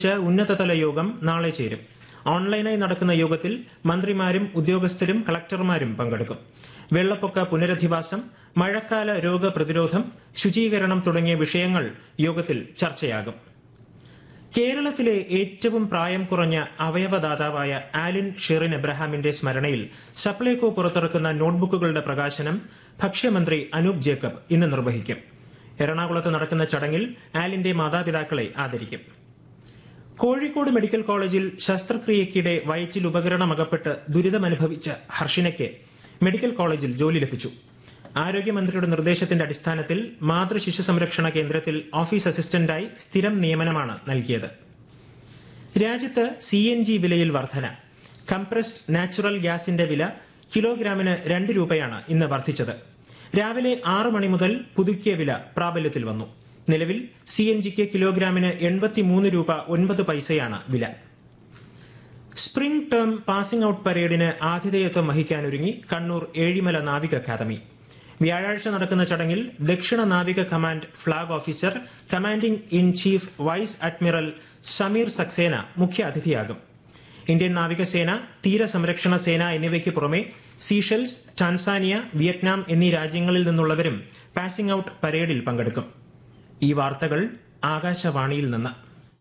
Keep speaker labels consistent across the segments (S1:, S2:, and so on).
S1: സംബന്ധിച്ച ഉന്നതതല യോഗം നാളെ ചേരും ഓൺലൈനായി നടക്കുന്ന യോഗത്തിൽ മന്ത്രിമാരും ഉദ്യോഗസ്ഥരും കളക്ടർമാരും പങ്കെടുക്കും വെള്ളപ്പൊക്ക പുനരധിവാസം മഴക്കാല രോഗപ്രതിരോധം ശുചീകരണം തുടങ്ങിയ വിഷയങ്ങൾ യോഗത്തിൽ ചർച്ചയാകും കേരളത്തിലെ ഏറ്റവും പ്രായം കുറഞ്ഞ അവയവദാതാവായ ആലിൻ ഷെറിൻ എബ്രഹാമിന്റെ സ്മരണയിൽ സപ്ലൈകോ പുറത്തിറക്കുന്ന നോട്ട്ബുക്കുകളുടെ പ്രകാശനം ഭക്ഷ്യമന്ത്രി അനൂപ് ജേക്കബ് ഇന്ന് നിർവഹിക്കും എറണാകുളത്ത് നടക്കുന്ന ചടങ്ങിൽ ആലിന്റെ മാതാപിതാക്കളെ ആദരിക്കും കോഴിക്കോട് മെഡിക്കൽ കോളേജിൽ ശസ്ത്രക്രിയയ്ക്കിടെ വയറ്റിൽ ഉപകരണം അകപ്പെട്ട് ദുരിതമനുഭവിച്ച ഹർഷിനയ്ക്ക് മെഡിക്കൽ കോളേജിൽ ജോലി ലഭിച്ചു ആരോഗ്യമന്ത്രിയുടെ നിർദ്ദേശത്തിന്റെ അടിസ്ഥാനത്തിൽ മാതൃ ശിശു സംരക്ഷണ കേന്ദ്രത്തിൽ ഓഫീസ് അസിസ്റ്റന്റായി സ്ഥിരം നിയമനമാണ് നൽകിയത് രാജ്യത്ത് സി എൻ ജി വിലയിൽ വർധന കംപ്രസ്ഡ് നാച്ചുറൽ ഗ്യാസിന്റെ വില കിലോഗ്രാമിന് രണ്ട് രൂപയാണ് ഇന്ന് വർദ്ധിച്ചത് രാവിലെ ആറ് മണി മുതൽ പുതുക്കിയ വില പ്രാബല്യത്തിൽ വന്നു നിലവിൽ സി എൻ ജിക്ക് കിലോഗ്രാമിന് എൺപത്തിമൂന്ന് രൂപ ഒൻപത് പൈസയാണ് വില സ്പ്രിംഗ് ടേം പാസിംഗ് ഔട്ട് പരേഡിന് ആതിഥേയത്വം വഹിക്കാനൊരുങ്ങി കണ്ണൂർ ഏഴിമല നാവിക അക്കാദമി വ്യാഴാഴ്ച നടക്കുന്ന ചടങ്ങിൽ ദക്ഷിണ നാവിക command flag officer commanding in chief vice admiral Sameer Saxena മുഖ്യ അതിഥിയാകും ഇന്ത്യൻ നാവികസേന തീരസംരക്ഷണ സേന എന്നിവയ്ക്ക് പുറമെ സീഷെൽസ് ടാൻസാനിയ വിയറ്റ്നാം എന്നീ രാജ്യങ്ങളിൽ നിന്നുള്ളവരും പാസിംഗ് ഔട്ട് പരേഡിൽ പങ്കെടുക്കും ഈ വാർത്തകൾ ആകാശവാണിയിൽ നിന്ന്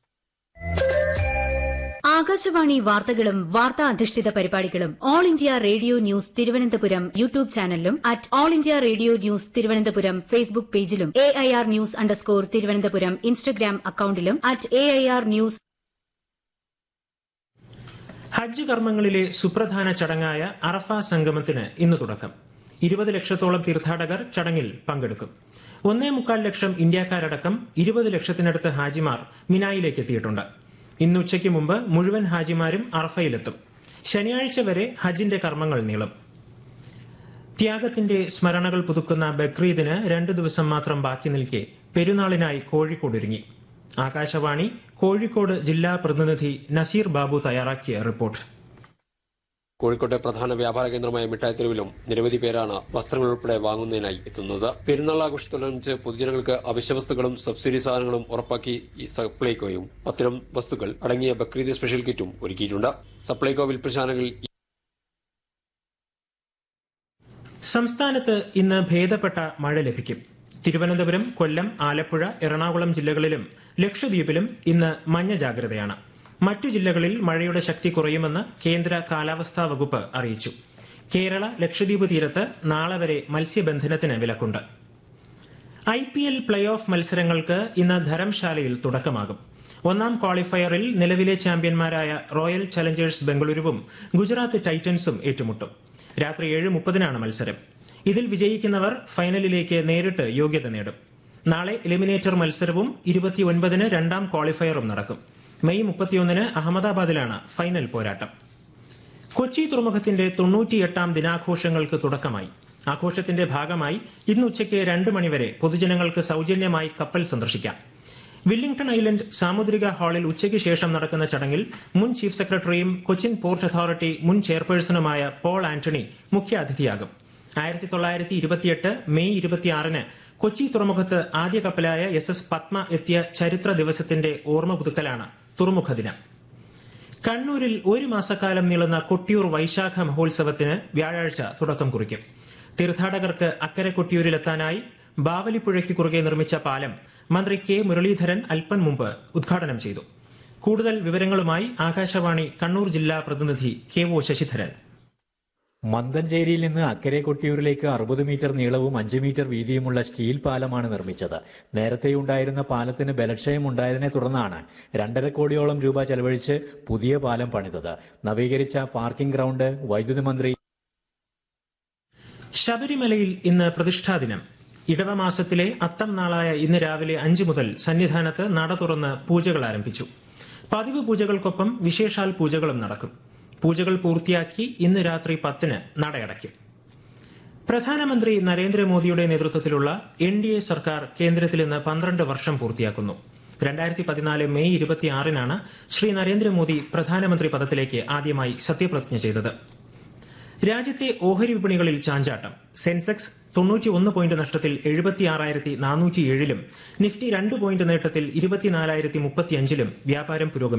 S2: ആകാശവാണി വാർത്തകളും വാർത്താ അധിഷ്ഠിത പരിപാടികളും All India Radio news Thiruvananthapuram YouTube ചാനലിലും at All India Radio news Thiruvananthapuram Facebook പേജിലും A I R news underscore Thiruvananthapuram Instagram അക്കൌണ്ടിലും at A I R news
S1: ഹജ്ജ് കർമ്മങ്ങളിലെ സുപ്രധാന ചടങ്ങായ അറഫ സംഗമത്തിന് ഇന്ന് തുടക്കം ഇരുപത് ലക്ഷത്തോളം തീർത്ഥാടകർ ചടങ്ങിൽ പങ്കെടുക്കും ഒന്നേ മുക്കാൽ ലക്ഷം ഇന്ത്യക്കാരടക്കം ഇരുപത് ലക്ഷത്തിനടുത്ത് ഹാജിമാർ മിനായിലേക്ക് എത്തിയിട്ടുണ്ട് ഇന്ന് ഉച്ചയ്ക്ക് മുമ്പ് മുഴുവൻ ഹാജിമാരും അറഫയിലെത്തും ശനിയാഴ്ച വരെ ഹജ്ജിന്റെ കർമ്മങ്ങൾ നീളും ത്യാഗത്തിന്റെ സ്മരണകൾ പുതുക്കുന്ന ബക്രീദിന് രണ്ടു ദിവസം മാത്രം ബാക്കി നിൽക്കെ പെരുന്നാളിനായി കോഴിക്കോട് ഒരുങ്ങി ആകാശവാണി കോഴിക്കോട് ജില്ലാ പ്രതിനിധി നസീർ ബാബു തയ്യാറാക്കിയ റിപ്പോർട്ട്
S3: കോഴിക്കോട്ടെ പ്രധാന വ്യാപാര കേന്ദ്രമായ മിഠായിത്തെരുവിലും നിരവധി പേരാണ് വസ്ത്രങ്ങൾ ഉൾപ്പെടെ വാങ്ങുന്നതിനായി എത്തുന്നത് പെരുന്നാൾ ആഘോഷത്തോടനുബന്ധിച്ച് പൊതുജനങ്ങൾക്ക് അവശ്യവസ്തുക്കളും സബ്സിഡി സാധനങ്ങളും ഉറപ്പാക്കി ഈ സപ്ലൈകോയും പത്തിരം വസ്തുക്കൾ അടങ്ങിയ ബക്രീദ് സ്പെഷ്യൽ കിറ്റും ഒരുക്കിയിട്ടുണ്ട് സപ്ലൈകോ വിൽപ്പനശാലകളിൽ
S1: സംസ്ഥാനത്ത് ഇന്ന് ഭേദപ്പെട്ട മഴ ലഭിക്കും തിരുവനന്തപുരം കൊല്ലം ആലപ്പുഴ എറണാകുളം ജില്ലകളിലും ലക്ഷദ്വീപിലും ഇന്ന് മഞ്ഞ ജാഗ്രതയാണ് മറ്റു ജില്ലകളിൽ മഴയുടെ ശക്തി കുറയുമെന്ന് കേന്ദ്ര കാലാവസ്ഥാ വകുപ്പ് അറിയിച്ചു കേരള ലക്ഷദ്വീപ് തീരത്ത് നാളെ വരെ മത്സ്യബന്ധനത്തിന് വിലക്കുണ്ട് I P L play off മത്സരങ്ങൾക്ക് ഇന്ന് ധരംശാലയിൽ തുടക്കമാകും ഒന്നാം ക്വാളിഫയറിൽ നിലവിലെ ചാമ്പ്യന്മാരായ റോയൽ ചലഞ്ചേഴ്സ് ബംഗളൂരുവും ഗുജറാത്ത് ടൈറ്റൻസും ഏറ്റുമുട്ടും രാത്രി ഏഴ് മുപ്പതിനാണ് മത്സരം ഇതിൽ വിജയിക്കുന്നവർ ഫൈനലിലേക്ക് നേരിട്ട് യോഗ്യത നേടും നാളെ എലിമിനേറ്റർ മത്സരവും ഇരുപത്തിയൊൻപതിന് രണ്ടാം ക്വാളിഫയറും നടക്കും മെയ് മുപ്പത്തിയൊന്നിന് അഹമ്മദാബാദിലാണ് ഫൈനൽ പോരാട്ടം കൊച്ചി തുറമുഖത്തിന്റെ തൊണ്ണൂറ്റിയെട്ടാം ദിനാഘോഷങ്ങൾക്ക് തുടക്കമായി ആഘോഷത്തിന്റെ ഭാഗമായി ഇന്ന് ഉച്ചയ്ക്ക് രണ്ട് മണിവരെ പൊതുജനങ്ങൾക്ക് സൌജന്യമായി കപ്പൽ സന്ദർശിക്കാം വില്ലിംഗ്ടൺ ഐലൻഡ് സാമുദ്രിക ഹാളിൽ ഉച്ചയ്ക്ക് ശേഷം നടക്കുന്ന ചടങ്ങിൽ മുൻ ചീഫ് സെക്രട്ടറിയും കൊച്ചിൻ പോർട്ട് അതോറിറ്റി മുൻ ചെയർപേഴ്സണുമായ പോൾ ആന്റണി മുഖ്യാതിഥിയാകും ആയിരത്തി തൊള്ളായിരത്തി ഇരുപത്തിയെട്ട് മെയ് ഇരുപത്തിയാറിന് കൊച്ചി തുറമുഖത്ത് ആദ്യ കപ്പലായ എസ് എസ് പത്മ എത്തിയ ചരിത്ര ദിവസത്തിന്റെ ഓർമ്മ പുതുക്കലാണ് തുറമുഖ ദിനം കണ്ണൂരിൽ ഒരു മാസക്കാലം നീളുന്ന കൊട്ടിയൂർ വൈശാഖ മഹോത്സവത്തിന് വ്യാഴാഴ്ച തുടക്കം കുറിക്കും തീർത്ഥാടകർക്ക് അക്കരെ കൊട്ടിയൂരിലെത്താനായി ബാവലിപ്പുഴയ്ക്ക് കുറുകെ നിർമ്മിച്ച പാലം മന്ത്രി കെ മുരളീധരൻ അല്പം മുമ്പ് ഉദ്ഘാടനം ചെയ്തു കൂടുതൽ വിവരങ്ങളുമായി ആകാശവാണി കണ്ണൂർ ജില്ലാ പ്രതിനിധി കെ ഒ ശശിധരൻ
S4: മന്തഞ്ചേരിയിൽ നിന്ന് അക്കരെ കൊട്ടിയൂരിലേക്ക് അറുപത് മീറ്റർ നീളവും അഞ്ച് മീറ്റർ വീതിയുമുള്ള സ്റ്റീൽ പാലമാണ് നിർമ്മിച്ചത് നേരത്തെയുണ്ടായിരുന്ന പാലത്തിന് ബലക്ഷയം ഉണ്ടായതിനെ തുടർന്നാണ് രണ്ടര കോടിയോളം രൂപ ചെലവഴിച്ച് പുതിയ പാലം പണിതത് നവീകരിച്ച പാർക്കിംഗ് ഗ്രൗണ്ട് വൈദ്യുതി മന്ത്രി
S1: ശബരിമലയിൽ ഇന്ന് പ്രതിഷ്ഠാ ദിനം ഇടവമാസത്തിലെ അത്തം നാളായ ഇന്ന് രാവിലെ അഞ്ചു മുതൽ സന്നിധാനത്ത് നട തുറന്ന് പൂജകൾ ആരംഭിച്ചു പതിവ് പൂജകൾക്കൊപ്പം വിശേഷാൽ പൂജകളും നടക്കും പൂജകൾ പൂർത്തിയാക്കി ഇന്ന് രാത്രി പത്തിന് നടയടയ്ക്കും പ്രധാനമന്ത്രി നരേന്ദ്രമോദിയുടെ നേതൃത്വത്തിലുള്ള എൻ ഡി എ സർക്കാർ കേന്ദ്രത്തിൽ ഇന്ന് പന്ത്രണ്ട് വർഷം പൂർത്തിയാക്കുന്നു രണ്ടായിരത്തി പതിനാല് മെയ് ഇരുപത്തിയാറിനാണ് ശ്രീ നരേന്ദ്രമോദി പ്രധാനമന്ത്രി പദത്തിലേക്ക് ആദ്യമായി സത്യപ്രതിജ്ഞ ചെയ്തത് രാജ്യത്തെ ഓഹരി വിപണികളിൽ ചാഞ്ചാട്ടം സെൻസെക്സ് തൊണ്ണൂറ്റി ഒന്ന് പോയിന്റ് നഷ്ടത്തിൽ എഴുപത്തിയാറായിരത്തി നാനൂറ്റി ഏഴിലും നിഫ്റ്റി രണ്ട് പോയിന്റ് നേട്ടത്തിൽ ഇരുപത്തിനാലായിരത്തി മുപ്പത്തിയഞ്ചിലും വ്യാപാരം പുരോഗമിച്ചു